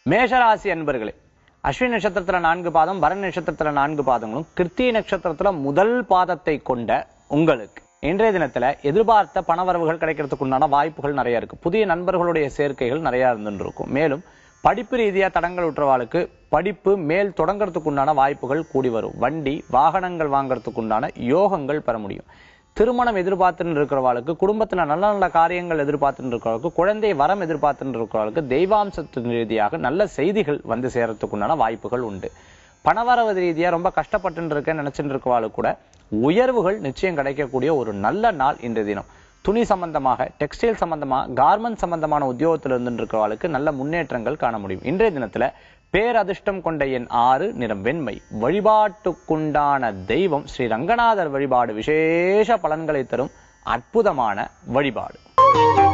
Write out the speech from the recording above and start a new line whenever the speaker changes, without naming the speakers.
மேஷராசி அன்பர்களே அஸ்வினி நட்சத்திரத்துல நான்கு பாதம் பரணி நட்சத்திரத்துல நான்கு பாதங்களும் கிருத்திகை நட்சத்திரத்துல முதல் பாதத்தை கொண்ட உங்களுக்கு இன்றைய தினத்துல எதிர்பார்த்த பணவரவுகள் கிடைக்கிறதுக்கு உண்டான வாய்ப்புகள் நிறைய இருக்கு புதிய நண்பர்களுடைய சேர்க்கைகள் நிறைய இருந்துட்டு இருக்கும் மேலும் படிப்பு ரீதியா தடங்கள் உற்றவாளுக்கு படிப்பு மேல் தொடங்கறதுக்கு உண்டான வாய்ப்புகள் கூடி வரும் வண்டி வாகனங்கள் வாங்குறதுக்கு உண்டான யோகங்கள் பெற முடியும் திருமணம் எதிர்பார்த்துன்னு இருக்கிறவாளுக்கு குடும்பத்துல நல்ல நல்ல காரியங்கள் எதிர்பார்த்துன்னு இருக்கிறவளுக்கு குழந்தை வரம் எதிர்பார்த்துன்னு இருக்கிறவளுக்கு தெய்வாம்சத்தின் ரீதியாக நல்ல செய்திகள் வந்து சேரத்துக்கு உண்டான வாய்ப்புகள் உண்டு பணவரவு ரீதியா ரொம்ப கஷ்டப்பட்டு இருக்கேன்னு நினைச்சிட்டு இருக்கவாளுக்கு கூட உயர்வுகள் நிச்சயம் கிடைக்கக்கூடிய ஒரு நல்ல நாள் இன்றைய தினம் துணி சம்பந்தமாக டெக்ஸ்டைல் சம்பந்தமா கார்மெண்ட் சம்பந்தமான உத்தியோகத்தில் இருந்து இருக்கிறவளுக்கு நல்ல முன்னேற்றங்கள் காண முடியும் இன்றைய தினத்துல பேரதிர்ஷ்டம் கொண்ட என் ஆறு நிறம் வெண்மை வழிபாட்டுக்குண்டான தெய்வம் ஸ்ரீ ரங்கநாதர் வழிபாடு விசேஷ பலன்களை தரும் அற்புதமான வழிபாடு